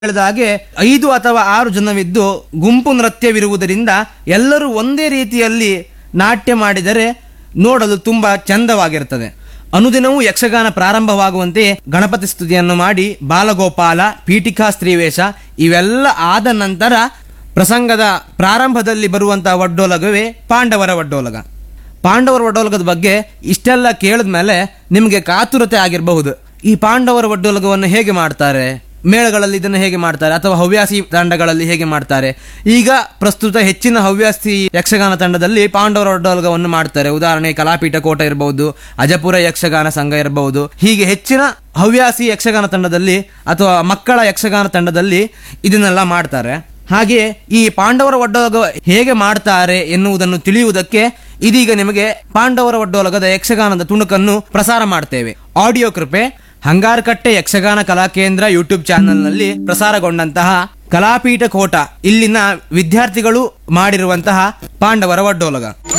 ಹೇಳಿದ ಹಾಗೆ ಐದು ಅಥವಾ ಆರು ಜನವಿದ್ದು ಗುಂಪು ನೃತ್ಯವಿರುವುದರಿಂದ ಎಲ್ಲರೂ ಒಂದೇ ರೀತಿಯಲ್ಲಿ ನಾಟ್ಯ ಮಾಡಿದರೆ ನೋಡಲು ತುಂಬಾ ಚಂದವಾಗಿರುತ್ತದೆ ಅನುದಿನವೂ ಯಕ್ಷಗಾನ ಪ್ರಾರಂಭವಾಗುವಂತೆ ಗಣಪತಿ ಸ್ತುತಿಯನ್ನು ಮಾಡಿ ಬಾಲಗೋಪಾಲ ಪೀಠಿಕಾ ಸ್ತ್ರೀವೇಷ ಇವೆಲ್ಲ ಆದ ನಂತರ ಪ್ರಸಂಗದ ಪ್ರಾರಂಭದಲ್ಲಿ ಬರುವಂತಹ ಒಡ್ಡೋಲಗವೇ ಪಾಂಡವರ ಒಡ್ಡೋಲಗ ಪಾಂಡವರ ಒಡ್ಡೋಲಗದ ಬಗ್ಗೆ ಇಷ್ಟೆಲ್ಲ ಕೇಳಿದ ಮೇಲೆ ನಿಮಗೆ ಕಾತುರತೆ ಆಗಿರಬಹುದು ಈ ಪಾಂಡವರ ಒಡ್ಡೋಲಗವನ್ನು ಹೇಗೆ ಮಾಡ್ತಾರೆ ಮೇಳಗಳಲ್ಲಿ ಇದನ್ನು ಹೇಗೆ ಮಾಡ್ತಾರೆ ಅಥವಾ ಹವ್ಯಾಸಿ ತಂಡಗಳಲ್ಲಿ ಹೇಗೆ ಮಾಡ್ತಾರೆ ಈಗ ಪ್ರಸ್ತುತ ಹೆಚ್ಚಿನ ಹವ್ಯಾಸಿ ಯಕ್ಷಗಾನ ತಂಡದಲ್ಲಿ ಪಾಂಡವರ ಒಡ್ಡೋಲಗವನ್ನು ಮಾಡ್ತಾರೆ ಉದಾಹರಣೆ ಕಲಾಪೀಠ ಕೋಟ ಇರಬಹುದು ಅಜಪುರ ಯಕ್ಷಗಾನ ಸಂಘ ಇರಬಹುದು ಹೀಗೆ ಹೆಚ್ಚಿನ ಹವ್ಯಾಸಿ ಯಕ್ಷಗಾನ ತಂಡದಲ್ಲಿ ಅಥವಾ ಮಕ್ಕಳ ಯಕ್ಷಗಾನ ತಂಡದಲ್ಲಿ ಇದನ್ನೆಲ್ಲ ಮಾಡ್ತಾರೆ ಹಾಗೆ ಈ ಪಾಂಡವರ ಒಡ್ಡೋಲಗ ಹೇಗೆ ಮಾಡ್ತಾರೆ ಎನ್ನುವುದನ್ನು ತಿಳಿಯುವುದಕ್ಕೆ ಇದೀಗ ನಿಮಗೆ ಪಾಂಡವರ ಒಡ್ಡೋಲಗದ ಯಕ್ಷಗಾನದ ತುಣುಕನ್ನು ಪ್ರಸಾರ ಮಾಡ್ತೇವೆ ಆಡಿಯೋ ಕೃಪೆ ಹಂಗಾರಕಟ್ಟೆ ಯಕ್ಷಗಾನ ಕಲಾಕೇಂದ್ರ ಯೂಟ್ಯೂಬ್ ಚಾನೆಲ್ನಲ್ಲಿ ಪ್ರಸಾರಗೊಂಡಂತಹ ಕಲಾಪೀಠ ಕೋಟ ಇಲ್ಲಿನ ವಿದ್ಯಾರ್ಥಿಗಳು ಮಾಡಿರುವಂತಹ ಪಾಂಡವರ ಒಡ್ಡೋಲಗ